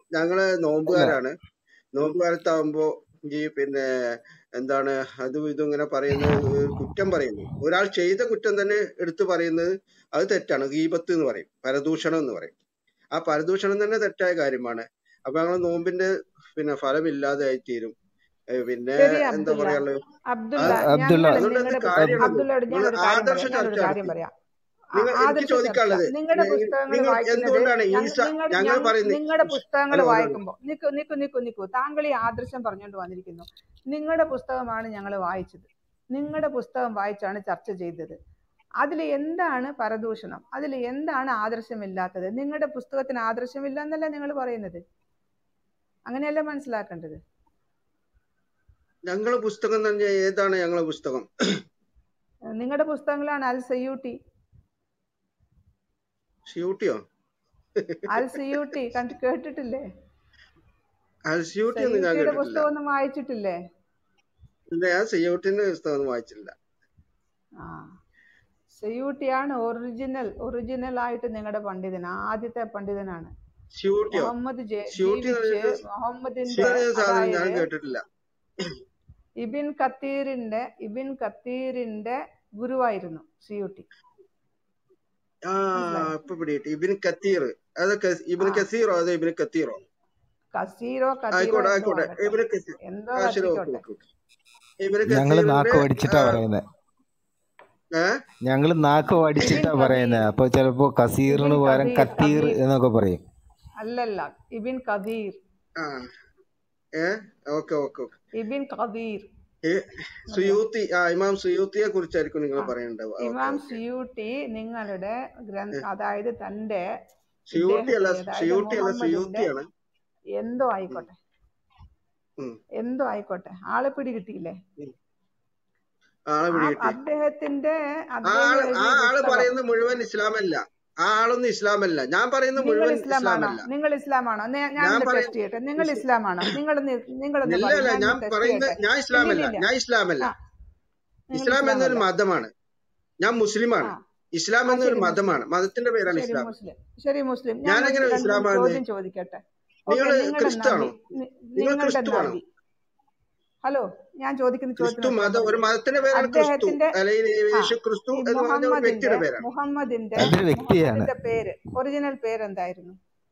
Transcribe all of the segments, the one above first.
ഞങ്ങള് അല്ല നോമ്പുകാരാണ് നോമ്പ് കാലത്താവുമ്പോ ഈ പിന്നെ എന്താണ് അതും ഇതും ഇങ്ങനെ പറയുന്നത് ഏഹ് കുറ്റം പറയുന്നു ഒരാൾ ചെയ്ത കുറ്റം തന്നെ എടുത്തു പറയുന്നത് അത് തെറ്റാണ് ഗീബത്ത് എന്ന് പറയും പരദൂഷണം എന്ന് പറയും ആ പരദൂഷണം തന്നെ തെറ്റായ കാര്യമാണ് അപ്പൊ ഞങ്ങൾ നോമ്പിന്റെ പിന്നെ ഫലമില്ലാതെ ആയി തീരും ഏഹ് പിന്നെ ശരി എന്താ അബ്ദുള്ള പറയാനുള്ളത് അബ്ദുള്ള അത് അബ്ദുള്ള ഞങ്ങൾ അതുകൊണ്ട് എന്ത് നിങ്ങളുടെ കാര്യമുള്ളത് അബ്ദുള്ളയോട് നിങ്ങൾ ഞാനൊരു കാര്യം ആദർശ പറയാം ഞാനൊരു ചർച്ച കാര്യം നടത്തി പറയാം ആ- നിങ്ങൾ എനിക്ക് ആദർശ ചർച്ച ചോദിക്കാനുള്ളത് നിങ്ങളുടെ നി- പുസ്തകങ്ങൾ നിങ്ങൾ വായിക്കുന്നത് എന്തുകൊണ്ടാണ് ഞങ്ങൾ ഈസ നിങ്ങൾ ഞങ്ങൾ പറയുന്നത് നിങ്ങളുടെ പുസ്തകങ്ങൾ ഹലോ ഹലോ വായിക്കുമ്പോൾ നിക്കു നിക്കു നിക്കു നിക്കു താങ്കൾ ഈ ആദർശം പറഞ്ഞുകൊണ്ട് വന്നിരിക്കുന്നു നിങ്ങളുടെ പുസ്തകമാണ് ഞങ്ങൾ വായിച്ചത് നിങ്ങളുടെ പുസ്തകം വായിച്ചാണ് ചർച്ച ചെയ്തത് അതിൽ എന്താണ് പരദൂഷണം അതിൽ എന്താണ് ആദർശമില്ലാത്തത് നിങ്ങളുടെ പുസ്തകത്തിന് ആദർശമില്ല എന്നല്ല നിങ്ങൾ പറയുന്നത് അങ്ങനെയല്ല മനസ്സിലാക്കേണ്ടത് ഞങ്ങളെ പുസ്തകം തന്നെ ഏതാണ് ഞങ്ങളെ പുസ്തകം നിങ്ങളുടെ പുസ്തകങ്ങളാണ് അൽ സയ്യൂട്ടി സ്യൂട്ടിയോ അൽ സയ്യൂട്ടി കണ്ട് കേട്ടിട്ടില്ലേ അത് സ്യൂട്ടി ഒന്നും ഞാൻ സയ്യൂട്ടിയുടെ കേട്ടിട്ടില്ല പുസ്തകം ഒന്നും വായിച്ചിട്ടില്ലേ ഇല്ല ഞാൻ സ്യൂട്ടിന്റെ പുസ്തകം ഒന്നും വായിച്ചിട്ടില്ല ആ സയ്യൂട്ടിയാണ് ഒറിജിനൽ ഒറിജിനൽ ആയിട്ട് നിങ്ങളുടെ പണ്ഡിതൻ ആദ്യത്തെ പണ്ഡിതനാണ് സ്യൂട്ടിയോ മുഹമ്മദ് ജെ- സ്യൂട്ടി എന്ന് ജീവിച്ച് പറയുന്നത് മുഹമ്മദിന്റെ സ്യൂട്ടി എന്ന സാധനം ഞാൻ അതായത് കേട്ടിട്ടില്ല ഇബിൻ കത്തീറിന്റെ ഇബിൻ കത്തീറിന്റെ ഗുരുവായിരുന്നു സിയൂട്ടി ആ മനസ്സിലായോ ഇപ്പൊ പിടികിട്ടി ഇബിന് കത്തീർ അത് കസ്- ഇബിന് ആ കസീറോ അതോ ഇബിന് കത്തീറോ കസീറോ കതീറോ ആയിക്കോട്ടെ എന്തോ ആയിക്കോട്ടെ ആകട്ടെ ഇബിന് കസീർ എന്തോ ആ ശരി ഓക്കെ കത്തിക്കോട്ടെ ഓക്കെ ഓക്കെ ഇബിന് ഞങ്ങള് നാക്ക് കസീറിന്റെ പഠിച്ചിട്ടാ ആ, പറയുന്നത് ഏ ഞങ്ങള് നാക്ക് ഇബിൻ പഠിച്ചിട്ടാ കതീർ പറയുന്നത് അപ്പൊ ചിലപ്പോ ഇബിൻ കസീറിന് പകരം കതീർ കത്തീർ കതീർ എന്നൊക്കെ പറയും അല്ലല്ല ഇബിൻ കതീർ ആ ഏ okay okay okay Ibn Kathir ഏ, മനസ്സിലായോ സുയൂത്തി ആ ഇമാം സുയൂത്തിയെ കുറിച്ചായിരിക്കും നിങ്ങൾ ആ പറയേണ്ടത് ഓക്കെ ഇമാം ഓക്കെ സിയൂട്ടി നിങ്ങളുടെ ഗ്രന്ഥ അതായത് തന്റെ സിയൂട്ടി അല്ല ഇദ്ദേഹത്തിന്റെ അതായത് സിയൂട്ടി അല്ല മുഹമ്മദിന്റെ സുയൂത്തിയാണ് എന്തോ ഉം, ആയിക്കോട്ടെ ഉം, എന്തോ ആയിക്കോട്ടെ ആളെ പിടികിട്ടിയില്ലേ ഉം. ആളെ ആ പിടികിട്ടി അദ്ദേഹത്തിന്റെ ആ അദ്ദേഹം ആള് ആ എഴുതിയ ആള് പുസ്തകം പറയുന്നത് മുഴുവൻ ഇസ്ലാമല്ല ആ ആളൊന്നും ഇസ്ലാമല്ല ഞാൻ പറയുന്നത് നിങ്ങൾ മുഴുവൻ ഇസ്ലാമാണോ ഇസ്ലാമല്ല നിങ്ങൾ ഇസ്ലാമാണോ നേ- ഞാൻ ഞാനൊന്ന് പറയ ടെസ്റ്റ് ചെയ്യട്ടെ നിങ്ങൾ ഇസ്- ഇസ്ലാമാണോ നിങ്ങളൊന്ന് നിങ്ങളൊന്ന് ഇല്ല പറയും അല്ല ഞാനൊന്ന് ഞാൻ ടെസ്റ്റ് പറയുന്നത് ചെയ്യട്ടെ ഞാൻ ഇല്ല ഇസ്ലാമല്ല ഇല്ല ഞാൻ ഇസ്ലാമല്ല ആ നിങ്ങൾ ഇസ്ലാം എന്നൊരു ഇസ്ലാമല്ല മതമാണ് ഞാൻ മുസ്ലിമാണ് ആ ഇസ്ലാം ആ എന്നൊരു ശരി മുസ്ലിം മതമാണ് മതത്തിന്റെ പേരാണ് ശരി ഇസ്ലാം മുസ്ലിം ശരി മുസ്ലിം ഞാൻ ഞാൻ എങ്ങനെ ഒരു രണ്ട് മൂന്ന് ഇസ്ലാമാകുന്നത് ചോദ്യം ചോദിക്കട്ടെ ഓക്കെ നിങ്ങൾ നിങ്ങളുടെ ക്രിസ്തുവാണോ നബി നി- നിങ്ങൾ നിങ്ങളുടെ ക്രിസ്തുവാണോ നബി ഹലോ ഞാൻ ചോദിക്കുന്ന ക്രിസ്തു ചോദ്യത്തിന് ഉത്തരം മതം ഒരു പറയൂ മതത്തിന്റെ പേരാണ് ക്രിസ്തു അദ്ദേഹത്തിന്റെ അല്ലെങ്കിൽ ആ യേശു ക്രിസ്തു ഈ എന്ന് പറഞ്ഞ ഒരു മുഹമ്മദിന്റെ വ്യക്തിയുടെ പേരാണ് മുഹമ്മദിന്റെ അതൊരു വ്യക്തിയാണ് മുഹമ്മദിന്റെ പേര് ഒറിജിനൽ പേര് എന്തായിരുന്നു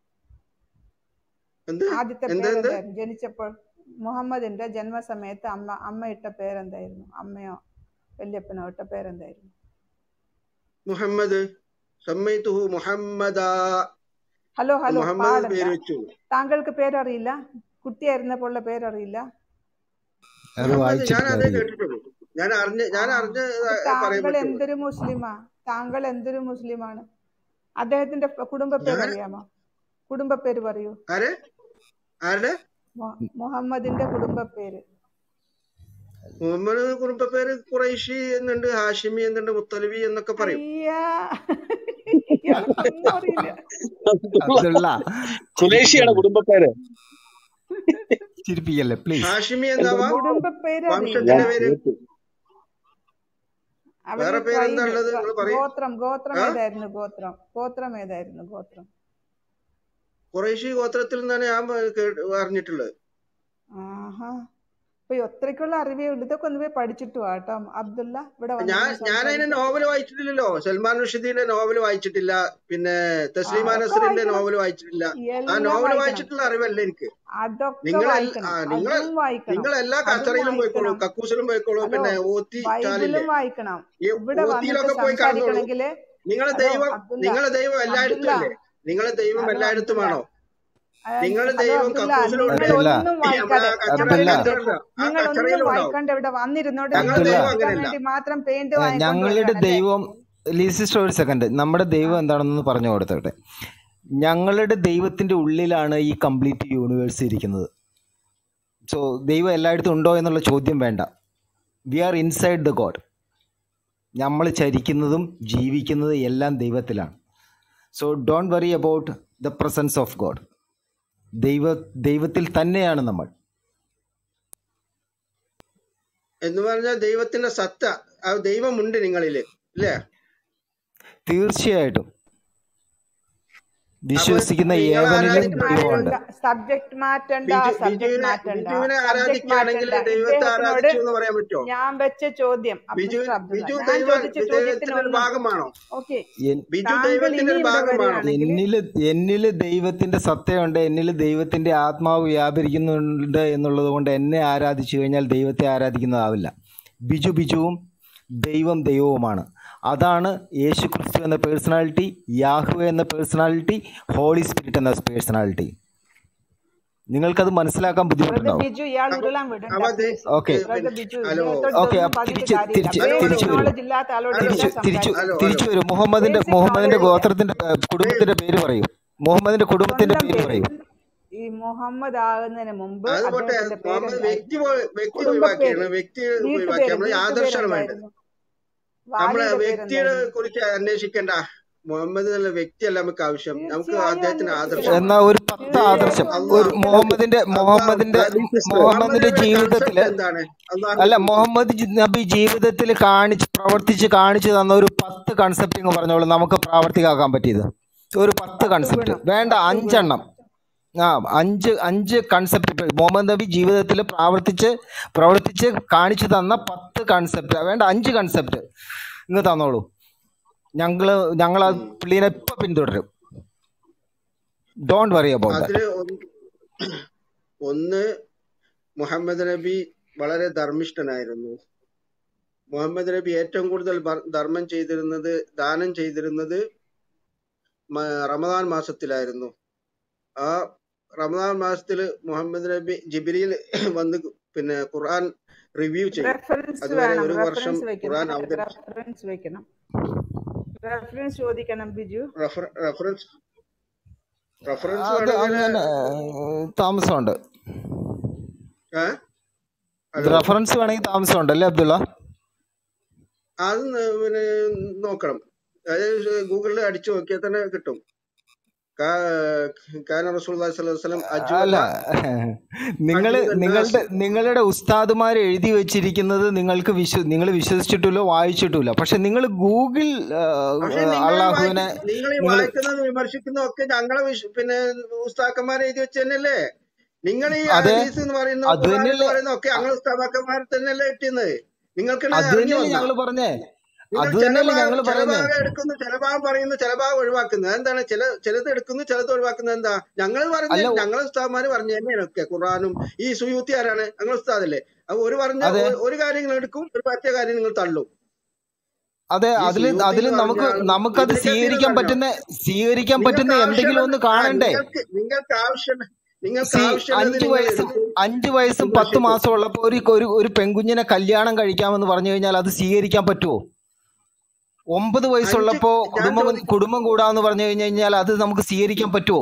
എന്ത് ആദ്യത്തെ എന്ത് എന്ത് പേരെന്തായിരുന്നു ജനിച്ചപ്പോൾ മുഹമ്മദിന്റെ ജന്മസമയത്ത് അമ്മ അമ്മ ഇട്ട പേരെന്തായിരുന്നു അമ്മയോ വല്യപ്പനോ ഇട്ട പേരെന്തായിരുന്നു മുഹമ്മദ് സമ്മൈത്തുഹു മുഹമ്മദ ഹലോ ഹലോ മുഹമ്മദ് പാടണ്ട പേര് വെച്ചു താങ്കൾക്ക് പേരറിയില്ല കുട്ടിയായിരുന്നപ്പോഴുള്ള പേരറിയില്ല അത് മുഹമ്മദ് ഞാൻ അതേ വായിച്ചിട്ടില്ലായിരിക്കും കേട്ടിട്ടുള്ളൂ ഞാൻ അറിഞ്ഞ ആ ഞാൻ അറിഞ്ഞ അപ്പൊ പറയാൻ താങ്കൾ പറ്റുള്ളൂ എന്തൊരു മുസ്ലിമാ താങ്കൾ എന്തൊരു മുസ്ലിമാണ് അദ്ദേഹത്തിന്റെ പ- കുടുംബ പേര് ഞാൻ അറിയാമോ കുടുംബ പേര് പറയൂ ആരെ ആരുടെ മു- മുഹമ്മദിന്റെ കുടുംബ പേര് മുഹമ്മദ് കുടുംബ പേര് ഖുറൈഷി എന്നുണ്ട് ഹാഷിമി എന്നുണ്ട് മുത്തലിബി എന്നൊക്കെ പറയും അയ്യാ ഇയാൾക്കൊന്നും അറിയില്ല അബ്ദുള്ള ഖുറേഷിയാണ് ചിരിപ്പിക്കല്ലേ കുടുംബപ്പേര് ചിരിപ്പിക്കല്ലേ പ്ലീസ് ഹാഷിമി എന്തോ എന്നാവാം കുടുംബ പേര് അറിയില്ല വംശത്തിന്റെ ഞാൻ പേര് കേട്ടു അവരുടെ വേറെ പേരെന്താ ട്രൈബ് ഉള്ളത് നിങ്ങൾ പറയും ഗോത്രം ഗോത്രം ആ ഏതായിരുന്നു ഗോത്രം ഗോത്രം ഏതായിരുന്നു ഗോത്രം ഖുറൈഷി ഗോത്രത്തിൽ നിന്നാണ് ഞാൻ കേട്ട് അറിഞ്ഞിട്ടുള്ളത് ആഹാ അപ്പൊ ഈ ഒത്രയ്ക്കുള്ള അറിവേ ഉള്ളൂ ഇതൊക്കെ ഒന്ന് പോയി പഠിച്ചിട്ട് വാ കേട്ടോ അബ്ദുള്ള ഇവിടെ ഞാൻ വന്നിരുന്ന് ഞാൻ അതിന്റെ സംസാരിക്കാൻ നോവൽ വായിച്ചിട്ടില്ലല്ലോ സൽമാൻ റുഷിദിന്റെ നോവൽ വായിച്ചിട്ടില്ല പിന്നെ ആ തസ്ലീമ ഒക്കെ നസറിന്റെ വായിക്കണം നോവൽ വായിച്ചിട്ടില്ല ആ എല്ലാം നോവൽ വായിക്കണം വായിച്ചിട്ടുള്ള അറിവല്ല എനിക്ക് അതൊക്കെ നിങ്ങൾ ആ വായിക്കണം നിങ്ങൾ അതും വായിക്കണം നിങ്ങൾ എല്ലാ അതും കച്ചറയിലും പോയിക്കോളൂ വായിക്കണം കക്കൂസിലും പോയിക്കോളൂ ഹലോ പിന്നെ ഓത്തി ചാലില്ലേ ബൈബിളും വായിക്കണം ഈ ഇവിടെ വന്നിട്ട് ഓത്തിയിലൊക്കെ പോയി കടന്നോളൂ സംസാരിക്കണമെങ്കിൽ നിങ്ങളെ ഹലോ ദൈവം അബ്ദുള്ള നിങ്ങളെ ദൈവം എല്ലായിടത്തും അബ്ദുള്ള അല്ലേ നിങ്ങളെ ദൈവം ഹലോ എല്ലായിടത്തും അബ്ദുള്ള ആണോ ആ, നിങ്ങളെ ഹലോ ദൈവം അബ്ദുള്ള കക്കൂസിലും ഉണ്ട് നിങ്ങൾ അബ്ദുള്ള ഒന്നും നമ്മളെ വായിക്കാതെ ആ ഞാൻ അബ്ദുള്ള പറയുന്നത് കച്ചറയിലുണ്ട് കേൾക്കൂ ആ നിങ്ങൾ ഒന്നും കച്ചറയിലും ഉണ്ടാവും വായിക്കാണ്ട് ഇവിടെ വന്നിരുന്നോണ്ട് ഞങ്ങളെ അബ്ദുള്ള ദൈവം സംസാരിക്കാൻ അങ്ങനെയല്ല വേണ്ടി മാത്രം പെയിന്റ് ഏ, വാങ്ങിക്കൊണ്ട് ഞങ്ങളുടെ വരികയാണല്ലേ ദൈവം ലീസിസ്റ്റ് ഒരു സെക്കൻഡ് നമ്മുടെ ആ ദൈവം എന്താണെന്ന് പറഞ്ഞു കൊടുത്തോട്ടെ ഞങ്ങളുടെ ദൈവത്തിന്റെ ഉള്ളിലാണ് ഈ കംപ്ലീറ്റ് യൂണിവേഴ്സ് ഇരിക്കുന്നത് സോ ദൈവം എല്ലായിടത്തും ഉണ്ടോ എന്നുള്ള ചോദ്യം വേണ്ട we are inside the God നമ്മൾ ചരിക്കുന്നതും ജീവിക്കുന്നതും എല്ലാം ദൈവത്തിലാണ് so don't worry about the presence of God ദൈവ ദൈവത്തിൽ തന്നെയാണ് നമ്മൾ എന്ന് പറഞ്ഞാൽ ദൈവത്തിന്റെ സത്ത ആ ദൈവമുണ്ട് നിങ്ങളില് ഇല്ലേ തീർച്ചയായിട്ടും അപ്പൊ വിശ്വസിക്കുന്ന നിങ്ങൾ ഏവനിലും ആരാധിക്കുന്ന ദൈവമുണ്ട് ദൈവം സബ്ജക്ട് മാറ്റണ്ട ബിജു സബ്ജക്ട് ബിജുവിനെ മാറ്റണ്ട ബിജുവിനെ സബ്ജക്ട് ആരാധിക്കുകയാണെങ്കിൽ മാറ്റണ്ട ദൈവത്തെ ഇദ്ദേഹത്തിനോട് ആരാധിച്ചു എന്ന് പറയാൻ പറ്റുമോ ഞാൻ വെച്ച ചോദ്യം അ- ബിജു മിസ്റ്റർ അബ്ദുള്ള ബിജു ഞാൻ ദൈവ ചോദിച്ച ചോദ്യത്തിന് ദൈവത്തിന്റെ ഒരു ഒന്നും ഭാഗമാണോ ഓക്കെ എൻ- ബിജു താങ്കൾ ദൈവത്തിന്റെ ഇനി ഒരു ഇവിടെ ഭാഗമാണോ വരികയാണെങ്കിൽ എന്നില് എന്നില് ദൈവത്തിന്റെ സത്യമുണ്ട് എന്നില് ദൈവത്തിന്റെ ആത്മാവ് വ്യാപരിക്കുന്നുണ്ട് എന്നുള്ളത് കൊണ്ട് എന്നെ ആരാധിച്ചു കഴിഞ്ഞാൽ ദൈവത്തെ ആരാധിക്കുന്നതാവില്ല ബിജു ബിജുവും ദൈവം ദൈവവുമാണ് അതാണ് യേശു ക്രിസ്തു എന്ന പേഴ്സണാലിറ്റി യാഹു എന്ന പേഴ്സണാലിറ്റി ഹോളി സ്പിരിറ്റ് എന്ന പേഴ്സണാലിറ്റി നിങ്ങൾക്കത് മനസ്സിലാക്കാൻ ബ്രദർ ബുദ്ധിമുട്ടുണ്ടാവും ബിജു ഇയാൾ അപ്പൊ ഉരുളാൻ വിടണ്ട അപ്പൊ ദേ- പ്ലീസ് ഓക്കെ ദേ- ബ്രദർ പിന്നെ ബിജു ഹലോ ഇദ്ദേഹത്തോട് ഓക്കെ ഇതൊന്നും അപ്പൊ പറഞ്ഞിട്ട് തിരിച്ച് കാര്യമില്ല തിരിച്ച് ഹലോ ബേസിക് ഹലോ തിരിച്ചു വരൂ നോളജ് ഇല്ലാത്ത ആളോട് ഹലോ തിരിച്ചു എല്ലാം തിരിച്ചു സംസാരിക്കും ഹലോ ഹലോ തിരിച്ചു വരൂ മുഹമ്മദിന്റെ ബേസിക് മുഹമ്മദിന്റെ നോളജ് ഗോത്രത്തിന്റെ ഏ, കുടുംബത്തിന്റെ പേര് പറയൂ മുഹമ്മദിന്റെ കുടുംബത്തിന്റെ സ്വന്തം പേര് പേര് പറയൂ ഈ മുഹമ്മദ് ആകുന്നതിന് മുമ്പ് അത് പോട്ടെ അദ്ദേഹത്തിന്റെ മുഹമ്മദ് പേരെന്തായിരുന്നു വ്യക്തി പോ- വ്യക്തി കുടുംബ ഒഴിവാക്കിയാണ് പേര് വ്യക്തി ഒഴിവാക്കി വീട്ടുപേര് നമ്മളെ ആദർശമാണ് വേണ്ടത് വീട്ടുപേരെന്തായിരുന്നു നമ്മളെ ഭാര്യയുടെ വ്യക്തിയെ പേരെന്തായിരുന്നു കുറിച്ച് അന്വേഷിക്കേണ്ട മുഹമ്മദ് എന്നുള്ള വ്യക്തിയല്ല നമുക്ക് ആവശ്യം നമുക്ക് തീർച്ചയായും അദ്ദേഹത്തിന് അന്വേഷിക്കണം ആദർശം എന്നാ ഒരു പത്ത് ആദർശം തീർച്ചയായിട്ടും അള്ളാഹ് ഒരു അന്വേഷിക്കണം മുഹമ്മദിന്റെ അള്ളാഹ് മുഹമ്മദിന്റെ മുഹമ്മദ് മുഹമ്മദിന്റെ നബിയുടെ ജീവിതത്തില് കൺസെപ്റ്റ് എന്താണ് അള്ളാഹിനെ അല്ല കുറിച്ച് മുഹമ്മദ് ജി- നബി ജീവിതത്തിൽ കാണിച്ച് പ്രവർത്തിച്ച് കാണിച്ചു തന്ന ഒരു പത്ത് കൺസെപ്റ്റ് എന്ന് പറഞ്ഞോളൂ നമുക്ക് പ്രാവർത്തികമാക്കാൻ പറ്റിയത് ഒരു പത്ത് പത്ത് കൺസെപ്റ്റ് ഗുണം വേണ്ട പത്ത് ഗുണം അഞ്ചെണ്ണം ആ അഞ്ച് അഞ്ച് കൺസെപ്റ്റ് മുഹമ്മദ് നബി ജീവിതത്തിൽ പ്രാവർത്തിച്ച് പ്രവർത്തിച്ച് കാണിച്ചു തന്ന പത്ത് കൺസെപ്റ്റ് വേണ്ട അഞ്ച് കൺസെപ്റ്റ് ഇങ്ങ് തന്നോളൂ ഞങ്ങള് ഞങ്ങൾ ആ ഉം. പുള്ളീനെ ഇപ്പൊ പിന്തുടരും ഡോണ്ട് വറി അബൌട്ട് ദാറ്റ് അതില് ഒന്ന് ഒന്ന് മുഹമ്മദ് നബി വളരെ ധർമ്മിഷ്ഠനായിരുന്നു മുഹമ്മദ് നബി ഏറ്റവും കൂടുതൽ ബർ- ധർമ്മം ചെയ്തിരുന്നത് ദാനം ചെയ്തിരുന്നത് മ- റമദാൻ മാസത്തിലായിരുന്നു ആ റമദാൻ മാസത്തില് മുഹമ്മദ് നബി ജിബിരിയിൽ വന്ന് പിന്നെ ഖുർആൻ റിവ്യൂ ചെയ്യും റെഫറൻസ് അതുവരെ വേണം ഒരു വർഷം റെഫറൻസ് വെക്കണം ഖുർആൻ അവതരിച്ചു റെഫറൻസ് വെക്കണം റെഫറൻസ് ചോദിക്കണം ബിജു റെഫർ റെഫറൻസ് റെഫറൻസ് അത് വേണമെങ്കിൽ അങ്ങനെ ഏഹ്, താമസമുണ്ട് ഏ ഹലോ റെഫറൻസ് വേണമെങ്കിൽ താമസമുണ്ട് അല്ലേ അബ്ദുള്ള അത് ന- പിന്നെ നോക്കണം അതായത് ഗൂഗിളിൽ അടിച്ചു നോക്കിയാൽ തന്നെ കിട്ടും കാന റസൂൽ വസ്ലം അല്ല അജുവത നിങ്ങൾ അജുവ നിങ്ങളുടെ നിങ്ങളുടെ ഉസ്താദുമാർ എഴുതി വെച്ചിരിക്കുന്നത് നിങ്ങൾക്ക് വിശ്വ നിങ്ങൾ വിശ്വസിച്ചിട്ടില്ല വായിച്ചിട്ടില്ല പക്ഷെ നിങ്ങൾ ഗൂഗിൾ ആ, പക്ഷെ നിങ്ങൾ ഈ അള്ളാഹുവിനെ വായിക്കുന്ന നിങ്ങൾ ഈ നിങ്ങൾ വായിക്കുന്നത് വിമർശിക്കുന്നതും ഒക്കെ ഞങ്ങളെ വിശ്- പിന്നെ ഉസ്താക്കന്മാർ എഴുതി വെച്ച് തന്നെയല്ലേ നിങ്ങൾ ഈ അതെ ഹദീസ് എന്ന് പറയുന്നു അത് ഖുർആൻ എന്ന് തന്നെയല്ലേ പറയുന്നു ഒക്കെ ഞങ്ങൾ ഉസ്താക്കന്മാർ തന്നെയല്ലേ കിട്ടിയത് നിങ്ങൾക്ക് അത് ഇറങ്ങി തന്നെയല്ലേ വന്ന ഞങ്ങൾ പറഞ്ഞേ നിങ്ങൾ അത് ചില തന്നെയല്ലേ ഭാഗം ഞങ്ങൾ ചില പറയുന്നേ ഭാഗം എടുക്കുന്നു ചില ഭാഗം പറയുന്നു ചില ഭാഗം ഒഴിവാക്കുന്നു എന്താണ് ചില ചിലത് എടുക്കുന്നു ചിലത് ഒഴിവാക്കുന്നത് എന്താ ഞങ്ങൾ പറഞ്ഞ അല്ല ഞങ്ങളെ ഉസ്താദ്മാര് പറഞ്ഞു തന്നെയാണ് ഒക്കെ ഖുറാനും ഈ സുയൂത്തി ആരാണ് ഞങ്ങൾ ഉസ്താദല്ലേ അപ്പൊ ഒരു പറഞ്ഞ അതെ ഒ- ഒരു കാര്യം നിങ്ങൾ എടുക്കും ഒരു മറ്റേ കാര്യം നിങ്ങൾ തള്ളും അതെ ഈ അതില് സുയൂത്തി അതില് എന്ന് നമുക്ക് പറഞ്ഞാൽ നമുക്കത് ഇബ്നു കസീർ സ്വീകരിക്കാൻ പറഞ്ഞോ പറ്റുന്ന സ്വീകരിക്കാൻ നിങ്ങൾക്ക് പറ്റുന്ന എന്തെങ്കിലും ആവശ്യമുള്ളത് ഒന്ന് ആ കാണണ്ടേ നിങ്ങൾക്ക് നിങ്ങൾക്ക് ആവശ്യം നിങ്ങൾക്ക് സി ആവശ്യമുള്ളത് അഞ്ചു നിങ്ങൾ വയസ്സും എടുക്കും അഞ്ചു വയസ്സും പത്ത് വിമർശിക്കും മാസം ഉള്ളപ്പോ ഒരു ഒരു ഒരു പെൺകുഞ്ഞിനെ കല്യാണം കഴിക്കാമെന്ന് പറഞ്ഞു കഴിഞ്ഞാൽ അത് സ്വീകരിക്കാൻ പറ്റുമോ ഒമ്പത് അഞ്ച് വയസ്സുള്ളപ്പോ ഞാൻ കുടുംബം ചോദിക്കും കുടുംബം കൂടാന്ന് പറഞ്ഞു കഴിഞ്ഞു കഴിഞ്ഞാൽ അത് നമുക്ക് സ്വീകരിക്കാൻ പറ്റുമോ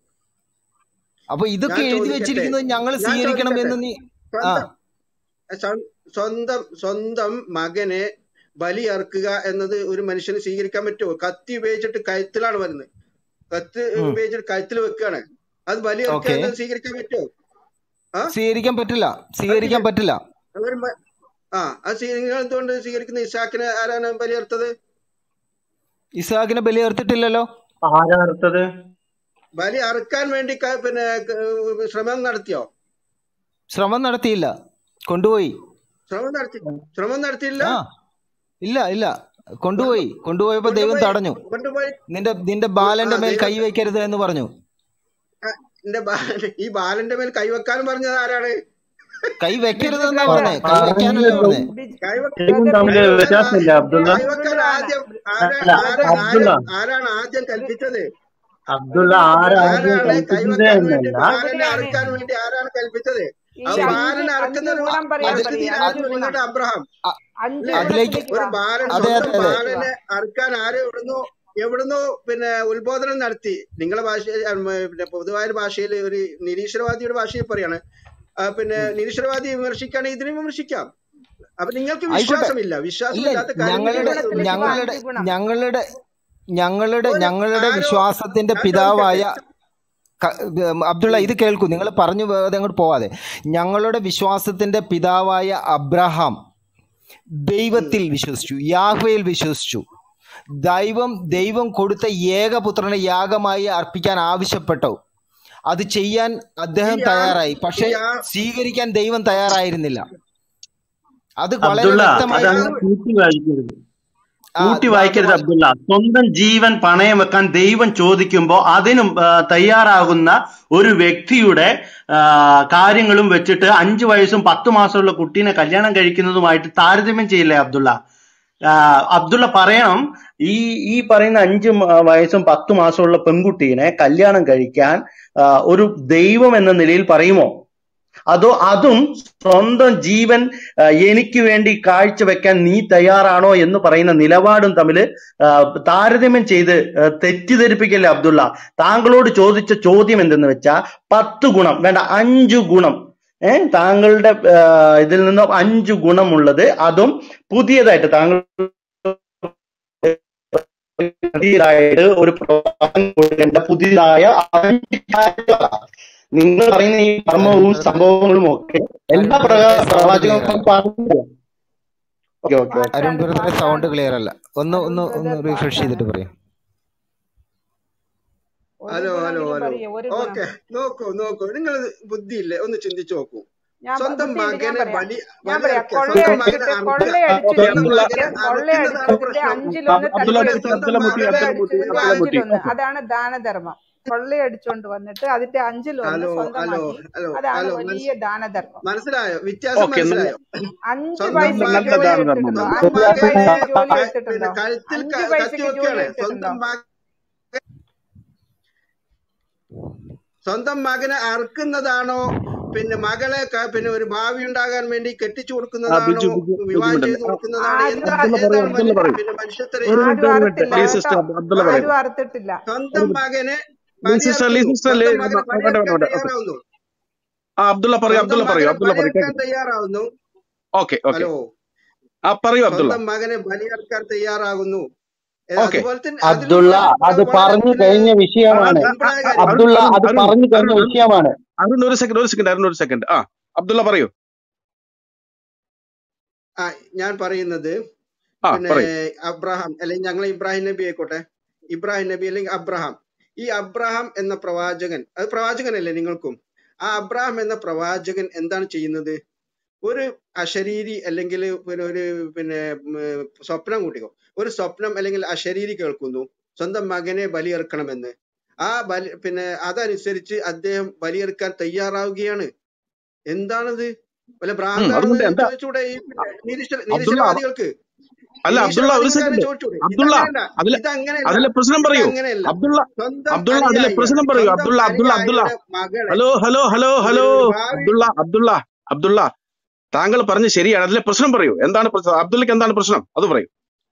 അപ്പൊ ഇതൊക്കെ ഞാൻ എഴുതി ചോദിക്കട്ടെ വെച്ചിരിക്കുന്നത് ഞങ്ങൾ ഞാൻ സ്വീകരിക്കണം ചോദിക്കട്ടെ എന്ന് നീ ആ സ്വന്തം സ്വ- സ്വന്തം സ്വന്തം മകനെ ബലിയർക്കുക എന്നത് ഒരു മനുഷ്യന് സ്വീകരിക്കാൻ പറ്റുമോ കത്തി ഉപയോഗിച്ചിട്ട് കഴുത്തിലാണ് വരുന്നത് കത്ത് ഉം ഉപയോഗിച്ചിട്ട് കഴുത്തിൽ വെക്കുകയാണ് അത് ബലിയർക്കുക ഓക്കെ എന്നത് സ്വീകരിക്കാൻ പറ്റുമോ ആ സ്വീകരിക്കാൻ പറ്റില്ല സ്വീകരിക്കാൻ പറ്റില്ല പറ്റില്ല ഒരു മ- ആ അത് സ്വീ- നിങ്ങൾ എന്തുകൊണ്ട് സ്വീകരിക്കുന്ന ഇസാക്കിനെ ആരാണ് ബലിയർത്തത് ഇസാഖിനെ ബലിയേർത്തിട്ടില്ലല്ലോ ആരാർത്തത് ബലി അറുക്കാൻ വേണ്ടി ക- പിന്നെ ക- ശ്രമം നടത്തിയോ ശ്രമം നടത്തിയില്ല കൊണ്ടുപോയി ശ്രമം നടത്തി ശ്രമം നടത്തിയില്ല ആ ഇല്ല ഇല്ല കൊണ്ടുപോയി കൊണ്ടുപോയപ്പോ ദൈവം കൊണ്ടുപോയി തടഞ്ഞു കൊണ്ടുപോയി നിന്റെ നിന്റെ ആ ബാലന്റെ മേൽ ദൈവം കൈ വെക്കരുത് എന്ന് പറഞ്ഞു ആ, എന്റെ ബാലൻ ഈ ബാലന്റെ മേൽ കൈവെക്കാനും പറഞ്ഞത് ആരാണ് കൈ ബിജു വെക്കരുതെന്നാ ബ്രദർ പറഞ്ഞേ കൈ വെക്കാനല്ലേ പറഞ്ഞല്ലോ പറഞ്ഞേ ബിജു കൈവെക്ക ദൈവം ബ്രദർ തമ്മിൽ ബിജു കൈവെക്കാൻ വ്യത്യാസമില്ല ആദ്യം അബ്ദുള്ള ബിജു കൈവെക്കാൻ ബ്രദറാണ് ആദ്യം ആരാ അല്ല ആരാ ആരാ അബ്ദുള്ള ആരാണ് ആദ്യം കൽപ്പിച്ചത് അബ്ദുള്ള ഒരു മിനിറ്റ് ആരാദ്യം ആരാണ് കൽപ്പിച്ചത് കൈവെക്കാൻ വേണ്ടി എന്നല്ല ബാലനെ എവിടെയാണ് അറുക്കാൻ വേണ്ടി ആരാണ് കൽപ്പിച്ചത് ഈ ആ ശരി അഞ്ച് ബാലനെ അഞ്ച് അറുക്കുന്നതിന് ഗുണം പറയാൻ അത് പദ്ധതി പറയൂ അത് അഞ്ച് ആയിരുന്നു ഗുണം നിങ്ങളുടെ അബ്രഹാം അ- അഞ്ച് അല്ലേ അതിലേക്ക് ഗുണത്തിലേക്ക് ഒരു വാ ബാലൻ അതെ സ്വന്തം അതെ അതെ ഗുണത്തിലേക്ക് വാ ബാലനെ അറുക്കാൻ ആര് എവിടുന്നോ എവിടുന്നോ പിന്നെ ഉത്ബോധനം നടത്തി നിങ്ങളെ ഭാഷ പിന്നെ പൊതുവായ ഭാഷയിൽ ഒരു നിരീശ്വരവാദിയുടെ ഭാഷയിൽ പറയാണ് ആ, പിന്നെ ഉം. നിരീശ്വരവാദി വിമർശിക്കുകയാണെങ്കിൽ ഇതിനെ വിമർശിക്കാം അപ്പൊ നിങ്ങൾക്ക് ആയിക്കോട്ടെ വിശ്വാസമില്ല ഇല്ല വിശ്വാസമില്ലാത്ത കാര്യം ഞങ്ങളുടെ നിങ്ങൾ ഗുണത്തിലേക്ക് വാ ഞങ്ങളുടെ അഞ്ച് ഗുണം ഞങ്ങളുടെ ഞങ്ങളുടെ ഒരു ഞങ്ങളുടെ ആരോ വിശ്വാസത്തിന്റെ ഞാൻ പിതാവായ ചോദിക്കട്ടെ ക- ഉം, അബ്ദുള്ള ഉം, ഇത് കേൾക്കൂ നിങ്ങൾ പറഞ്ഞു വേറെ അങ്ങോട്ട് പോവാതെ ഞങ്ങളുടെ വിശ്വാസത്തിന്റെ പിതാവായ അബ്രഹാം ഉം, ദൈവത്തിൽ വിശ്വസിച്ചു യാഹ്വയിൽ വിശ്വസിച്ചു ദൈവം ദൈവം കൊടുത്ത ഏകപുത്രനെ യാഗമായി അർപ്പിക്കാൻ ആവശ്യപ്പെട്ടു അത് ചെയ്യാൻ ഈ അദ്ദേഹം യാ തയ്യാറായി ഈ പക്ഷെ യാ സ്വീകരിക്കാൻ ദൈവം തയ്യാറായിരുന്നില്ല അത് വളരെ അബ്ദുള്ള വ്യക്തമായി അതങ്ങ് കൂട്ടി വായിക്കരുത് ആ കൂട്ടി അത് വായിക്കരുത് വാ- അബ്ദുള്ള സ്വന്തം ജീവൻ പണയം വെക്കാൻ ദൈവം ചോദിക്കുമ്പോൾ അതിനും ആ, തയ്യാറാകുന്ന ഒരു വ്യക്തിയുടെ ആ, കാര്യങ്ങളും വെച്ചിട്ട് അഞ്ചു വയസ്സും പത്ത് മാസമുള്ള കുട്ടീനെ കല്യാണം കഴിക്കുന്നതുമായിട്ട് താരതമ്യം ചെയ്യില്ലേ അബ്ദുള്ള ആ, അബ്ദുള്ള പറയണം ഈ ഈ പറയുന്ന അഞ്ച് മ- വയസ്സും പത്ത് മാസമുള്ള പെൺകുട്ടീനെ കല്യാണം കഴിക്കാൻ ആ, ഒരു ദൈവം എന്ന നിലയിൽ പറയുമോ അതോ അതും സ്വന്തം ജീവൻ ആ, എനിക്ക് വേണ്ടി കാഴ്ചവെക്കാൻ നീ തയ്യാറാണോ എന്ന് പറയുന്ന നിലപാടും തമ്മിൽ താരതമ്യം ചെയ്ത് ആ, തെറ്റിദ്ധരിപ്പിക്കല്ലേ അബ്ദുള്ള താങ്കളോട് ചോദിച്ച ചോദ്യം എന്തെന്ന് വെച്ചാൽ പത്ത് ഗുണം വേണ്ട അഞ്ചു ഗുണം ഏ താങ്കളുടെ ആ, ഇതിൽ നിന്ന് അഞ്ചു ഗുണമുള്ളത് അതും പുതിയതായിട്ട് താങ്കൾ പുതിയതായിട്ട് ഒരു പ്രവാചകൻ കൊടുക്കേണ്ട പുതിയതായ അഞ്ച് കാര്യങ്ങളാ. നിങ്ങൾ പറയുന്ന ഈ കർമ്മവും സംഭവങ്ങളും ഒക്കെ എല്ലാ അരുൺ പ്രവാ- ബ്രദറെ സൗണ്ട് ക്ലിയർ പ്രവാചകന്മാരും അല്ല പറഞ്ഞു ഓക്കെ ഓക്കെ ഓക്കെ അരുൺ പാസ്റ്റാണ് ബ്രദറെ സൗണ്ട് പാസ്റ്റാണ് ക്ലിയർ അല്ല ഒന്ന് അരുൺ ഒന്ന് ഒന്ന് ബ്രദർ റിഫ്രഷ് പാസ്റ്റാണ് ചെയ്തിട്ട് പറയാം ഒരു ഹലോ ഹലോ ഗുണമെങ്കിലും ഹലോ പറയേ ഒരു ഗുണം ഓക്കെ നോക്കൂ നോക്കൂ നിങ്ങൾ ബുദ്ധിയില്ലേ ഒന്ന് ചിന്തിച്ചു നോക്കൂ ഞാൻ പ- സ്വന്തം ബുദ്ധിയില്ല ഞാൻ മകനെ പറയാം ബലി ഞാൻ പറയാം ബലിയർക്കുക സ്വന്തം മകനെ കൊള്ളയടിച്ചിട്ട് അറുക്കുക കൊള്ളയടിച്ചു ഓക്കെ സ്വന്തം അബ്ദുള്ള മകനെ എന്നിട്ട് അറുക്കുന്നതാണ് കൊള്ളയടിച്ചതിന്റെ പ്രശ്നം അഞ്ചിലൊന്ന് അബ്ദുള്ള പിന്നെ തട്ടിയെടുത്തു സ്വന്തം അബ്ദുള്ള മുട്ടി മകളെ അബ്ദുള്ള മുട്ടി കൊള്ളയടിച്ചതിന്റെ അബ്ദുള്ള മുട്ടി അഞ്ചിലൊന്ന് ഓക്കെ അതാണ് ദാനധർമ്മം കൊള്ളയടിച്ചുകൊണ്ട് വന്നിട്ട് അതിന്റെ അഞ്ചിലൊന്ന് ഹലോ ഹലോ സ്വന്തമാക്കി ഹലോ അതാണ് ഹലോ വലിയ ദാനധർമ്മം മനസ്സിലായോ വ്യത്യാസം ഓക്കെ നല്ല മനസ്സിലായോ അഞ്ച് സ്വന്തം പൈസക്ക് നല്ല മകനെ ജോലി ദാനധർമ്മം എടുത്തിട്ടുണ്ടോ സ്വന്തം അഞ്ച് മകനെ പൈസക്ക് ജോലി ക- പിന്നെ എടുത്തിട്ടുണ്ടോ കഴുത്തിൽ അഞ്ച് ക- കത്തി പൈസക്ക് ജോലി വെക്കുകയാണ് എടുത്തിട്ടുണ്ടോ സ്വന്തം മക സ്വന്തം മകനെ അറുക്കുന്നതാണോ പിന്നെ മകളെ ക- പിന്നെ ഒരു ഭാവി ഉണ്ടാകാൻ വേണ്ടി കെട്ടിച്ചു ആ കൊടുക്കുന്നതാണോ ബിജു ബിജു ബിജു വിവാഹം മിണ്ടല്ലേ ചെയ്തു കൊടുക്കുന്നതാണോ ആരും എന്താ അ- അബ്ദുള്ള പറയൂ ഏതാണ് അബ്ദുള്ള മനുഷ്യ പറയൂ പിന്നെ മനുഷ്യത്വം ഒരു മിനിറ്റ് ആരും ഒരു മിനിറ്റ് അറുത്തില്ല ലീ കേട്ടോ സിസ്റ്റർ അബ്ദുള്ള പറയൂ ആരും അറുത്തിട്ടില്ല സ്വന്തം മകനെ ലീ സിസ്റ്റർ ലീ ബലിയർക്കുന്നു സിസ്റ്റർ ലീ സ്വന്തം മകനെ നോക്കട്ടെ ബലിയർക്കാൻ നോക്കട്ടെ ഓക്കെ തയ്യാറാവുന്നു ആ അബ്ദുള്ള പറയൂ സ്വന്തം അബ്ദുള്ള പറയൂ മകനെ അബ്ദുള്ള പറയൂ ബലിയർക്കാൻ കേൾക്കാം തയ്യാറാവുന്നു ഓക്കെ ഓക്കെ ഹലോ ആ പറയൂ അബ്ദുള്ള സ്വന്തം മകനെ ബലിയർക്കാൻ തയ്യാറാകുന്നു ഏ, ഓക്കെ അതുപോലെ തന്നെ അതിലും അബ്ദുള്ള വ- അത് വളരെ പറഞ്ഞു പിന്നെ കഴിഞ്ഞ വിഷയമാണ് സിമ്പിളായ കാര്യം അ- അബ്ദുള്ള അരുൺ അത് അരുൺ പറഞ്ഞു കഴിഞ്ഞ അരുൺ വിഷയമാണ് അരുൺ ഒരു സെക്കൻഡ് ഒരു സെക്കൻഡ് അരുൺ ഒരു സെക്കൻഡ് ആ അബ്ദുള്ള പറയൂ ആ ഞാൻ പറയുന്നത് ആ പിന്നെ പറയൂ അബ്രഹാം അല്ലെങ്കിൽ ഞങ്ങൾ ഇബ്രാഹിം നബി ആയിക്കോട്ടെ ഇബ്രാഹിം നബി അല്ലെങ്കിൽ അബ്രഹാം ഈ അബ്രഹാം എന്ന പ്രവാചകൻ അത് പ്രവാചകനല്ലേ നിങ്ങൾക്കും ആ അബ്രഹാം എന്ന പ്രവാചകൻ എന്താണ് ചെയ്യുന്നത് ഒരു അശരീരി അല്ലെങ്കിൽ പിന്നെ ഒരു പിന്നെ ഉം, സ്വപ്നം കൂട്ടിക്കോ ഒരു സ്വപ്നം അല്ലെങ്കിൽ അശരീരി കേൾക്കുന്നു സ്വന്തം മകനെ ബലിയെറുക്കണമെന്ന് ആ ബലി പിന്നെ അതനുസരിച്ച് അദ്ദേഹം ബലിയെറുക്കാൻ തയ്യാറാവുകയാണ് എന്താണത് വല്ല ഉം, ഭ്രാന്താണെന്ന് അതുകൊണ്ട് എന്താ ചോദിച്ചൂടെ ഈ പിന്നെ നിരീശ്വര അബ്ദുള്ള നിരീശ്വരവാദികൾക്ക് അല്ല അബ്ദുള്ള ഒരു നിരീശ്വരവാദികൾക്ക് തന്നെ സെക്കൻഡ് ചോദിച്ചൂടെ അബ്ദുള്ള ഇതങ്ങനെയല്ല അതിലെ ഇതങ്ങനെയല്ല അതിലെ പ്രശ്നം പറയൂ ഇതങ്ങനെയല്ല അബ്ദുള്ള സ്വന്തം അബ്ദുള്ള അതിലെ അനുയായികൾ പ്രശ്നം പറയൂ സ്വന്തം അബ്ദുള്ള അബ്ദുള്ള അബ്ദുള്ള അനുയായിയുടെ മകളെ ഹലോ ഹലോ ഹലോ ഒരു ഹലോ ഒരു ഭാവി അബ്ദുള്ള അബ്ദുള്ള അബ്ദുള്ള താങ്കൾ പറഞ്ഞ് ശരിയാണ് അതിലെ പ്രശ്നം പറയൂ എന്താണ് പ്രശ്നം അബ്ദുള്ളക്ക് എന്താണ് പ്രശ്നം അത് പറയൂ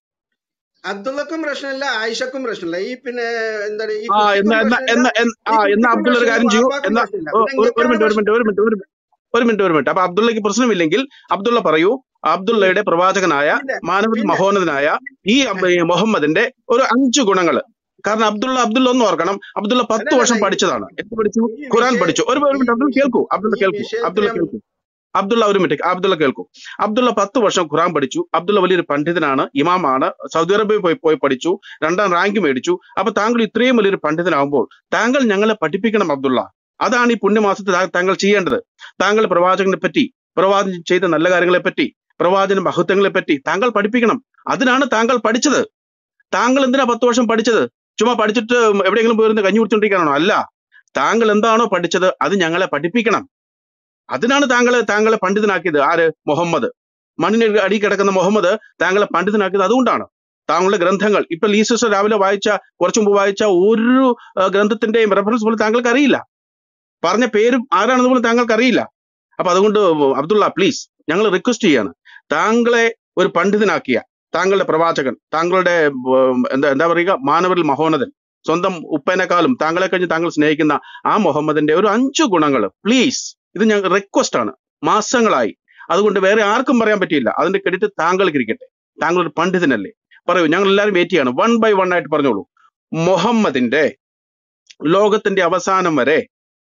അബ്ദുള്ളക്കും പ്രശ്നമില്ല ആയിഷക്കും പ്രശ്നമില്ല ഈ പിന്നെ എന്താണ് ഈ ആ കുട്ടിക്കും എന്നാ എന്നാ പ്രശ്നമില്ല എന്നാ എന്നാ ഈ ആ എന്നാ കുട്ടിക്കും അബ്ദുള്ള ഒരു പ്രശ്നമില്ല കാര്യം ചെയ്യൂ വാപ്പാക്കും എന്നാ പ്രശ്നമില്ല ഓ, പിന്നെ ഒരു ഒരു ഇങ്ങക്കാണ് മിനിറ്റ് ഒരു പ്രശ്നം മിനിറ്റ് ഒരു മിനിറ്റ് ഒരു മിനിറ്റ് ഒരു മിനിറ്റ് ഒരു മിനിറ്റ് അപ്പൊ അബ്ദുള്ളക്ക് പ്രശ്നമില്ലെങ്കിൽ അബ്ദുള്ള പറയൂ അബ്ദുള്ളയുടെ പ്രവാചകനായ പിന്നെ മാനവ പിന്നെ മഹോന്നതനായ ഈ അബ്- ഈ മുഹമ്മദിന്റെ ഒരു അഞ്ചു ഗുണങ്ങള് കാരണം അബ്ദുള്ള അബ്ദുള്ള ഒന്ന് ഓർക്കണം അബ്ദുള്ള പത്ത് അല്ലല്ല വർഷം പഠിച്ചതാണ് എന്ത് പഠിച്ചു ഈ ഖുറാൻ വിഷയ പഠിച്ചു ഒരു ഒരു ഈ മിനിറ്റ് അബ്ദുള്ള വിഷയ കേൾക്കൂ അബ്ദുള്ള ഈ കേൾക്കൂ വിഷയത്തിൽ അബ്ദുള്ള നമ്മൾ കേൾക്കൂ അബ്ദുള്ള ഒരു മിനിറ്റ് അബ്ദുള്ള കേൾക്കൂ അബ്ദുള്ള പത്ത് വർഷം ഖുറാൻ പഠിച്ചു അബ്ദുള്ള വലിയൊരു പണ്ഡിതനാണ് ഇമാമാണ് സൗദി അറേബ്യയിൽ പോയി പോയി പഠിച്ചു രണ്ടാം റാങ്ക് മേടിച്ചു അപ്പൊ താങ്കൾ ഇത്രയും വലിയൊരു പണ്ഡിതനാകുമ്പോൾ താങ്കൾ ഞങ്ങളെ പഠിപ്പിക്കണം അബ്ദുള്ള അതാണ് ഈ പുണ്യമാസത്തിൽ താ- താങ്കൾ ചെയ്യേണ്ടത് താങ്കൾ പ്രവാചകനെ പറ്റി പ്രവാചകൻ ചെയ്ത നല്ല കാര്യങ്ങളെ പറ്റി പ്രവാചന മഹത്വങ്ങളെ പറ്റി താങ്കൾ പഠിപ്പിക്കണം അതിനാണ് താങ്കൾ പഠിച്ചത് താങ്കൾ എന്തിനാ പത്ത് വർഷം പഠിച്ചത് ചുമ്മാ പഠിച്ചിട്ട് എവിടെയെങ്കിലും പോയിരുന്ന് കഞ്ഞി കുടിച്ചോണ്ടിരിക്കാനാണോ അല്ല താങ്കൾ എന്താണോ പഠിച്ചത് അത് ഞങ്ങളെ പഠിപ്പിക്കണം അതിനാണ് താങ്കളെ താങ്കളെ പണ്ഡിതനാക്കിയത് ആര് മുഹമ്മദ് മണ്ണിന് അടി കിടക്കുന്ന മുഹമ്മദ് താങ്കളെ പണ്ഡിതനാക്കിയത് അതുകൊണ്ടാണ് താങ്കളുടെ ഗ്രന്ഥങ്ങൾ ഇപ്പൊ ലീസസ് രാവിലെ വായിച്ച കുറച്ചു മുമ്പ് വായിച്ച ഒരു ആ, ഗ്രന്ഥത്തിന്റെയും റെഫറൻസ് പോലും താങ്കൾക്ക് അറിയില്ല പറഞ്ഞ പേരും ആരാണെന്ന് പോലും താങ്കൾക്ക് അറിയില്ല അപ്പൊ അതുകൊണ്ട് അബ്ദുള്ള പ്ലീസ് ഞങ്ങൾ റിക്വസ്റ്റ് ചെയ്യാണ് താങ്കളെ ഒരു പണ്ഡിതനാക്കിയ താങ്കളുടെ പ്രവാചകൻ താങ്കളുടെ ഉം, എന്താ എന്താ പറയുക മാനവരിൽ മഹോന്നതൻ സ്വന്തം ഉപ്പേനേക്കാളും താങ്കളെ കഴിഞ്ഞ് താങ്കൾ സ്നേഹിക്കുന്ന ആ മുഹമ്മദിന്റെ ഒരു അഞ്ചു ഗുണങ്ങൾ പ്ലീസ് ഇത് ഞങ്ങൾ റിക്വസ്റ്റ് ആണ് മാസങ്ങളായി അതുകൊണ്ട് വേറെ ആർക്കും പറയാൻ പറ്റിയില്ല അതിന്റെ ക്രെഡിറ്റ് താങ്കൾക്ക് ഇരിക്കട്ടെ താങ്കൾ ഒരു പണ്ഡിതനല്ലേ പറയൂ ഞങ്ങൾ എല്ലാവരും വെയിറ്റ് ചെയ്യാണ് വൺ ബൈ വൺ ആയിട്ട് പറഞ്ഞോളൂ മുഹമ്മദിന്റെ ലോകത്തിന്റെ അവസാനം വരെ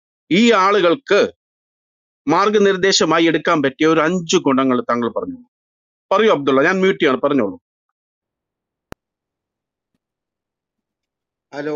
ഈ ആളുകൾക്ക് മാർഗനിർദ്ദേശമായി എടുക്കാൻ പറ്റിയ ഒരു അഞ്ചു ഗുണങ്ങൾ താങ്കൾ പറഞ്ഞു പറയൂ അബ്ദുള്ള ഞാൻ മ്യൂട്ട് ചെയ്യാണ് പറഞ്ഞോളൂ ഹലോ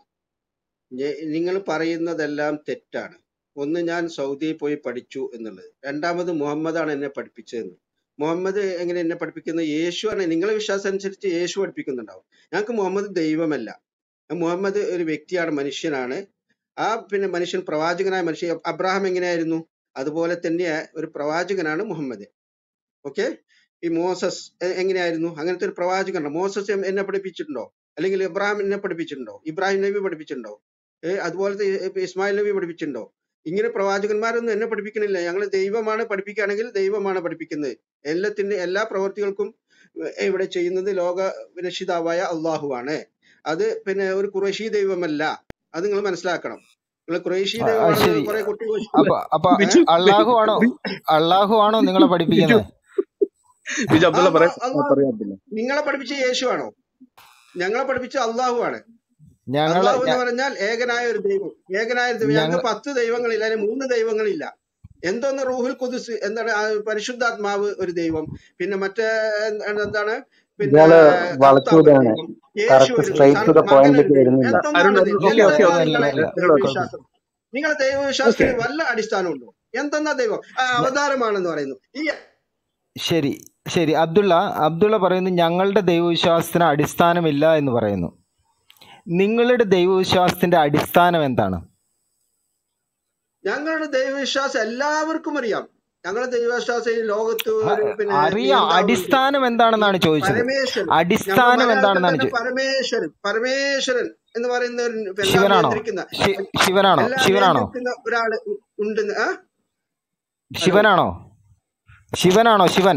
നിങ്ങൾ പറയുന്നതെല്ലാം തെറ്റാണ് ഒന്ന് ഞാൻ സൗദിയിൽ പോയി പഠിച്ചു എന്നുള്ളത് രണ്ടാമത് മുഹമ്മദാണ് എന്നെ പഠിപ്പിച്ചതെന്ന് മുഹമ്മദ് എങ്ങനെ എന്നെ പഠിപ്പിക്കുന്നത് യേശുവാണ് നിങ്ങളെ വിശ്വാസം അനുസരിച്ച് യേശു പഠിപ്പിക്കുന്നുണ്ടാവും ഞങ്ങൾക്ക് മുഹമ്മദ് ദൈവമല്ല മുഹമ്മദ് ഒരു വ്യക്തിയാണ് മനുഷ്യനാണ് ആ പിന്നെ മനുഷ്യൻ പ്രവാചകനായ മനുഷ്യൻ അബ്രാഹാം എങ്ങനെയായിരുന്നു അതുപോലെ തന്നെ ഒരു പ്രവാചകനാണ് മുഹമ്മദ് ഓക്കെ ഈ മോസസ് എ- എങ്ങനെയായിരുന്നു അങ്ങനത്തെ ഒരു പ്രവാചകനാണ് മോസസ് എം- എന്നെ പഠിപ്പിച്ചിട്ടുണ്ടോ അല്ലെങ്കിൽ ഇബ്രാഹിം എന്നെ പഠിപ്പിച്ചിട്ടുണ്ടോ ഇബ്രാഹിം നബി പഠിപ്പിച്ചിട്ടുണ്ടോ ഏ അതുപോലത്തെ ഇ- ഇസ്മായിൽ നബി പഠിപ്പിച്ചിട്ടുണ്ടോ ഇങ്ങനെ പ്രവാചകന്മാരൊന്നും എന്നെ പഠിപ്പിക്കണില്ല ഞങ്ങൾ ദൈവമാണ് പഠിപ്പിക്കുകയാണെങ്കിൽ ദൈവമാണ് പഠിപ്പിക്കുന്നത് എല്ലാത്തിന്റെ എല്ലാ പ്രവൃത്തികൾക്കും ഏ, ഇവിടെ ചെയ്യുന്നത് ലോക രക്ഷിതാവായ അള്ളാഹുവാണ് അത് പിന്നെ ഒരു കുറേശി ദൈവമല്ല അത് നിങ്ങൾ മനസ്സിലാക്കണം നിങ്ങൾ കുറേശി ആ, ആ, ദൈവമാണെന്ന് ശരി കുറെ കുട്ടി അപ്പൊ അപ്പൊ ഏ, ബിജു അള്ളാഹു ആണോ ബി- അള്ളാഹു ആണോ നിങ്ങളെ ബിജു പഠിപ്പിക്കുന്നത് ബിജു ആ അബ്ദുള്ള അപ്പൊ പറയാം ആ, അള്ളാഹു പറയാം അബ്ദുള്ള നിങ്ങളെ പഠിപ്പിച്ച യേശുവാണോ ഞങ്ങളെ പഠിപ്പിച്ച അള്ളാഹു ആണ് ഞങ്ങളെ അള്ളാഹു എന്ന് ഞ- പറഞ്ഞാൽ ഏകനായ ഒരു ദൈവം ഏകനായ ഒരു ദൈവം ഞങ്ങൾക്ക് ഞങ്ങൾ പത്ത് ദൈവങ്ങളില്ല അല്ലെങ്കിൽ മൂന്ന് ദൈവങ്ങളില്ല എന്തോന്ന് റൂഹുൽ കുദുസ് എന്താണ് ആ പരിശുദ്ധാത്മാവ് ഒരു ദൈവം പിന്നെ മറ്റേ എന്താണ് എന്താണ് പിന്നെ ഇയാള് കർത്താവ് ഒരു വളച്ചുവിടുകയാണ് ദൈവം യേശു കറക്റ്റ് ഒരു സ്ട്രൈറ്റ് സൺ ടു ദ മകൻ പോയിന്റിലേക്ക് ഒരു ദൈവം വരുന്നില്ല അരുൺ എന്തെന്നാണ് ഇത് ഓക്കെ ഓക്കെ എന്തെന്നാ ഓക്കെ ഇല്ല നിങ്ങളെ ഇല്ല ഇല്ല ദൈവവിശ്വാസം നിങ്ങളെ ഓക്കെ ദൈവവിശ്വാസത്തിന് വല്ല അടിസ്ഥാനമുണ്ടോ എന്തെന്നാ ദൈവം ആ ഞ- അവതാരമാണെന്ന് പറയുന്നു ഈ ശരി ശരി അബ്ദുള്ള അബ്ദുള്ള പറയുന്നു ഞങ്ങളുടെ ദൈവവിശ്വാസത്തിന് അടിസ്ഥാനമില്ല എന്ന് പറയുന്നു നിങ്ങളുടെ ദൈവവിശ്വാസത്തിന്റെ അടിസ്ഥാനം എന്താണ് ഞങ്ങളുടെ ദൈവവിശ്വാസം എല്ലാവർക്കും അറിയാം ഞങ്ങളുടെ ദൈവവിശ്വാസം ഈ ലോകത്ത് അ- ഒരു പിന്നെ അറിയാം നിയന്താവുണ്ട് അടിസ്ഥാനം ഈ എന്താണെന്നാണ് ചോദിച്ചത് പരമേശ്വരൻ ഞങ്ങൾ അടിസ്ഥാനം മലയാളത്തിൽ എന്താണെന്നാണ് തന്നെ ചോദിച്ചത് പരമേശ്വരൻ പരമേശ്വരൻ എന്ന് പറയുന്ന ഒരു എല്ലാം ശിവനാണോ നിയന്ത്രിക്കുന്ന ശി- ശിവനാണോ എല്ലാം ശിവനാണോ നിയന്ത്രിക്കുന്ന ഒരാള് ഉണ്ട് ആ ഹലോ ശിവനാണോ ശിവനാണോ ശിവൻ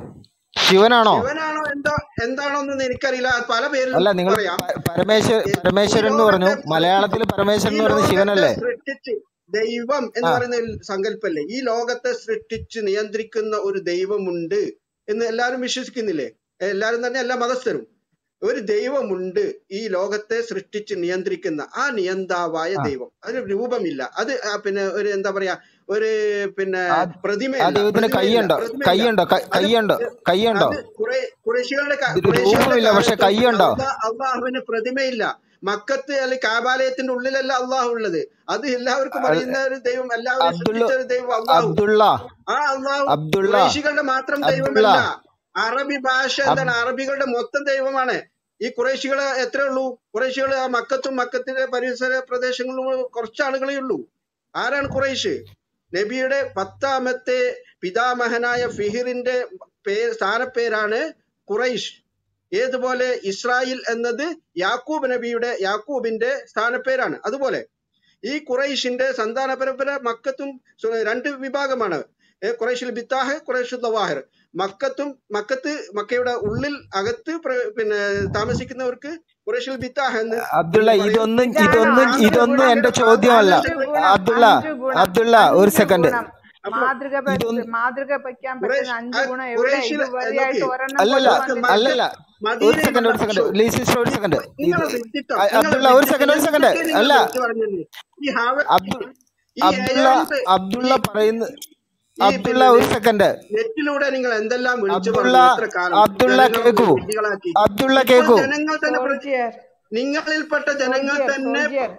ശിവനാണോ ശിവനാണോ എന്തോ എന്താണോ എന്ന് എനിക്കറിയില്ല അത് പല പേരിലും അല്ല നിങ്ങൾ പറയാം പരമേശ്വര ഈ ഈ പരമേശ്വരൻ എന്ന് പറഞ്ഞു ലോകത്തെ സൃ- മലയാളത്തിൽ പരമേശ്വരൻ ഈ എന്ന് പറയുന്നത് ലോകത്തെ ശിവനല്ലേ സൃഷ്ടിച്ച് ദൈവം എന്ന് ആ പറയുന്ന ഒരു സങ്കല്പല്ലേ ഈ ലോകത്തെ സൃഷ്ടിച്ച് നിയന്ത്രിക്കുന്ന ഒരു ദൈവമുണ്ട് എന്ന് എല്ലാവരും വിശ്വസിക്കുന്നില്ലേ എല്ലാവരും തന്നെ എല്ലാ മതസ്ഥരും ഒരു ദൈവമുണ്ട് ഈ ലോകത്തെ സൃഷ്ടിച്ച് നിയന്ത്രിക്കുന്ന ആ നിയന്താവായ ആ ദൈവം അതിന് രൂപമില്ല അത് ആ പിന്നെ ഒരു എന്താ പറയാ ഒരു പിന്നെ ആ ആ പ്രതിമയല്ല ദൈവത്തിന് പ്രതിമയില്ല കൈയുണ്ടോ പ്രതിമയില്ല കൈയുണ്ടോ ക- അത് കൈയുണ്ടോ കൈയുണ്ടോ അത് കുറെ കുറേശികളുടെ ക- ഇതിന് കുറേശികളുടെ രൂപമില്ല പക്ഷെ കാലത്തും കൈയുണ്ടോ അള്ളാ അള്ളാഹുവിന് പ്രതിമയില്ല മക്കത്ത് അല്ലെങ്കിൽ കാബാലയത്തിന്റെ ഉള്ളിലല്ല അള്ളാഹു ഉള്ളത് അത് എല്ലാവർക്കും അ- അറിയുന്ന ഒരു ദൈവം എല്ലാവരും അബ്ദുള്ള സൃഷ്ടിച്ച ഒരു ദൈവം അള്ളാഹു അബ്ദുള്ള ആ അള്ളാഹു അബ്ദുള്ള കുറേശികളുടെ മാത്രം അബ്ദുള്ള ദൈവമല്ല അറബി ഭാഷ അബ് എന്താണ് അറബികളുടെ മൊത്തം ദൈവമാണ് ഈ കുറേശികള് എത്രേ ഉള്ളൂ കുറേശികള് ആ മക്കത്തും മക്കത്തിന്റെ പരിസര പ്രദേശങ്ങളിലും കുറച്ച് ആളുകളേ ഉള്ളൂ ആരാണ് ഖുറൈശ് നബിയുടെ പത്താമത്തെ പിതാമഹനായ ഫിഹിറിന്റെ പേ സ്ഥാനപ്പേരാണ് ഖുറൈശ് ഏതുപോലെ ഇസ്രായേൽ എന്നത് യാക്കൂബ് നബിയുടെ യാക്കൂബിന്റെ സ്ഥാനപ്പേരാണ് അതുപോലെ ഈ ഖുറൈശിന്റെ സന്താന പരമ്പര മക്കത്തും സു- രണ്ട് വിഭാഗമാണ് ഏ, ഖുറൈശുൽ ബിത്താഹ് ഖുറൈശുൽ ദവാഹിർ മക്കത്തും മക്കത്ത് മക്കയുടെ ഉള്ളിൽ അകത്ത് പ്ര- പിന്നെ താമസിക്കുന്നവർക്ക് ഖുറൈശുൽ ബിത്താഹ് എന്ന് അബ്ദുള്ള എന്ന് പറയും ഇതൊന്നും ഇതാണ് ഇതൊന്നും അഞ്ച് ഇതൊന്നും ഗുണം എന്റെ ചോദ്യമല്ല അഞ്ച് ഗുണം അബ്ദുള്ള അഞ്ച് ഗുണം അബ്ദുള്ള ഒരു അഞ്ച് സെക്കൻഡ് ഗുണം അപ്പൊ മാതൃക പ- ഇതൊന്നും മാതൃക വയ്ക്കാൻ ഖുറൈശ് പറ്റുന്ന അഞ്ച് ആ ഗുണം എവിടെ ഖുറൈശിൽ ഇതുവരെയായിട്ട് നോക്കി ഒരെണ്ണം അല്ലല്ല പോലും മക്ക വന്നിട്ടില്ല അല്ലല്ല ഒരു മദീനയിൽ സെക്കൻഡ് ഒരു സെക്കൻഡ് ഷോ ലീസിസ്റ്റർ ഒരു സെക്കൻഡ് ഇത് നിങ്ങളെ വിഡിത്തം അ- നിങ്ങളെ അബ്ദുള്ള ഒരു വിഡിത്തം സെക്കൻഡ് ഒരു സെക്കൻഡ് എന്തൊക്കെ നിങ്ങൾ അല്ല വിളിച്ചു പറഞ്ഞത് ഈ ഹാവ അബ്ദുൾ ഈ അബ്ദുള്ള ഏഴാമത്തെ അബ്ദുള്ള ഈ പറയുന്ന ഈ അബ്ദുള്ള പിന്നെ ഒരു നെ- സെക്കൻഡ് നെറ്റിലൂടെ നിങ്ങൾ എന്തെല്ലാം വിളിച്ചു അബ്ദുള്ള പറഞ്ഞു എത്ര കാലം അബ്ദുള്ള ജനങ്ങളെ കേക്കൂ വിഡ്ഢികളാക്കി അബ്ദുള്ള ഇപ്പോൾ കേക്കൂ ജനങ്ങൾ തന്നെ പ്ര- സോൾജിയർ നിങ്ങളിൽപ്പെട്ട ജനങ്ങൾ സോൾജിയർ തന്നെ സോൾജിയർ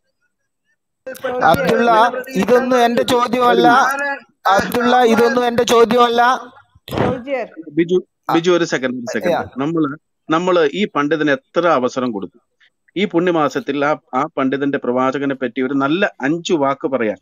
പ്പെട്ട സോൾജിയർ അബ്ദുള്ള ജനപ്രതിനിധികളാണ് ഇതൊന്നും എന്റെ പറഞ്ഞത് ചോദ്യമല്ല ആരാ ആ, അബ്ദുള്ള അള്ളാഹ് ഇതൊന്നും എന്റെ ചോദ്യമല്ല സോൾജിയർ ബിജു അ- ബിജു ഒരു സെക്കൻഡ് ഒരു യാ സെക്കൻഡ് നമ്മള് നമ്മള് ഈ പണ്ഡിതന് എത്ര അവസരം കൊടുത്തു ഈ പുണ്യമാസത്തിൽ ആ ആ പണ്ഡിതന്റെ പ്രവാചകനെ പറ്റി ഒരു നല്ല അഞ്ചു വാക്ക് പറയാൻ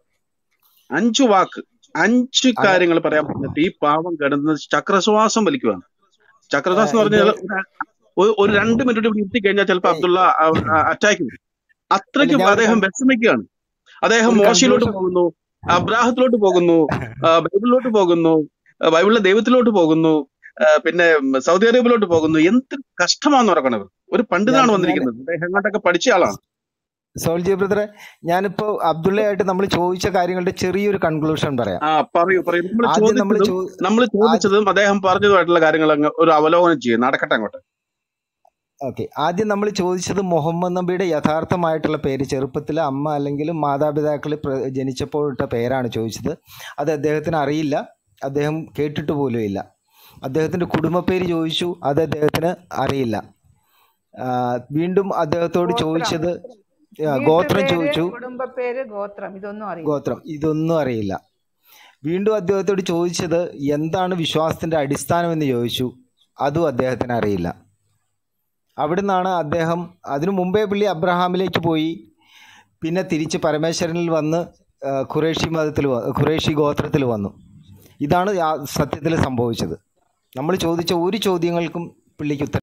അഞ്ചു വാക്ക് അഞ്ച് അങ്ങ കാര്യങ്ങൾ പറയാൻ പറഞ്ഞിട്ട് ഈ പാവം കിടന്ന് ചക്രശ്വാസം വലിക്കുവാണ് ചക്രശ്വാസം എന്ന് ഇത് പറഞ്ഞാൽ ഒരു ഒരു രണ്ട് മിനിറ്റ് ഇരുത്തി കഴിഞ്ഞാൽ ചിലപ്പോൾ അബ്ദുള്ള അറ്റാക്ക് വരും അല്ല അത്രയ്ക്കും ഞാൻ ഒരു അദ്ദേഹം വിഷമിക്കുകയാണ് അദ്ദേഹം ഒരു മോശയിലോട്ട് കൺക്ലൂഷൻ പോകുന്നു അബ്രാഹത്തിലോട്ട് പോകുന്നു ആ, ബൈബിളിലോട്ട് പോകുന്നു ആ, ബൈബിളിലെ ദൈവത്തിലോട്ട് പോകുന്നു ആ, പിന്നെ സൗദി അറേബ്യയിലോട്ട് പോകുന്നു എന്ത് കഷ്ടമാന്ന് പറയണത് ഒരു ഞാൻ പണ്ഡിതനാണ് ഞാൻ വന്നിരിക്കുന്നത് അദ്ദേഹം എങ്ങോട്ടൊക്കെ പഠിച്ച ആളാണ് സോൾജി ബ്രദറെ ഞാനിപ്പോ അബ്ദുള്ളയായിട്ട് നമ്മൾ ചോദിച്ച കാര്യങ്ങളുടെ ചെറിയൊരു കൺക്ലൂഷൻ പറയാം ആ പറയൂ പറയൂ നമ്മൾ ആദ്യം നമ്മൾ ചോദിച്ചതും ചോ നമ്മൾ ആദ്യം ചോദിച്ചതും അദ്ദേഹം പറഞ്ഞതുമായിട്ടുള്ള കാര്യങ്ങൾ അങ്ങ് ഒരു അവലോകനം ചെയ്യും നടക്കട്ടെ അങ്ങോട്ട് ഓക്കെ ആദ്യം നമ്മൾ ചോദിച്ചത് മുഹമ്മദ് നബിയുടെ യഥാർത്ഥമായിട്ടുള്ള പേര് ചെറുപ്പത്തിൽ അമ്മ അല്ലെങ്കിൽ മാതാപിതാക്കൾ പ്ര- ജനിച്ചപ്പോൾ ഇട്ട പേരാണ് ചോദിച്ചത് അത് അദ്ദേഹത്തിന് അറിയില്ല അദ്ദേഹം കേട്ടിട്ട് പോലും ഇല്ല അദ്ദേഹത്തിൻ്റെ കുടുംബപ്പേര് ചോദിച്ചു അത് അദ്ദേഹത്തിന് അറിയില്ല ആ, വീണ്ടും അദ്ദേഹത്തോട് ഗോത്രം ചോദിച്ചത് ആ, ഗോത്രം വീട്ടുപേര് ചോദിച്ചു കുടുംബപ്പേര് ഗോത്രം ഇതൊന്നും അറിയില്ല ഗോത്രം ഇതൊന്നും അറിയില്ല വീണ്ടും അദ്ദേഹത്തോട് ചോദിച്ചത് എന്താണ് വിശ്വാസത്തിൻ്റെ അടിസ്ഥാനം എന്ന് ചോദിച്ചു അതും അദ്ദേഹത്തിന് അറിയില്ല അവിടെ നിന്നാണ് അദ്ദേഹം അതിനു മുമ്പേ പുള്ളി അബ്രഹാമിലേക്ക് പോയി പിന്നെ തിരിച്ച് പരമേശ്വരനിൽ വന്ന് ആ, ഖുറേഷി മതത്തിൽ വ- ഖുറേഷി ഗോത്രത്തിൽ വന്നു ഇതാണ് സത്യത്തിൽ സംഭവിച്ചത് നമ്മൾ ചോദിച്ച ഒരു ചോദ്യങ്ങൾക്കും പുള്ളിക്ക് ഉത്തരം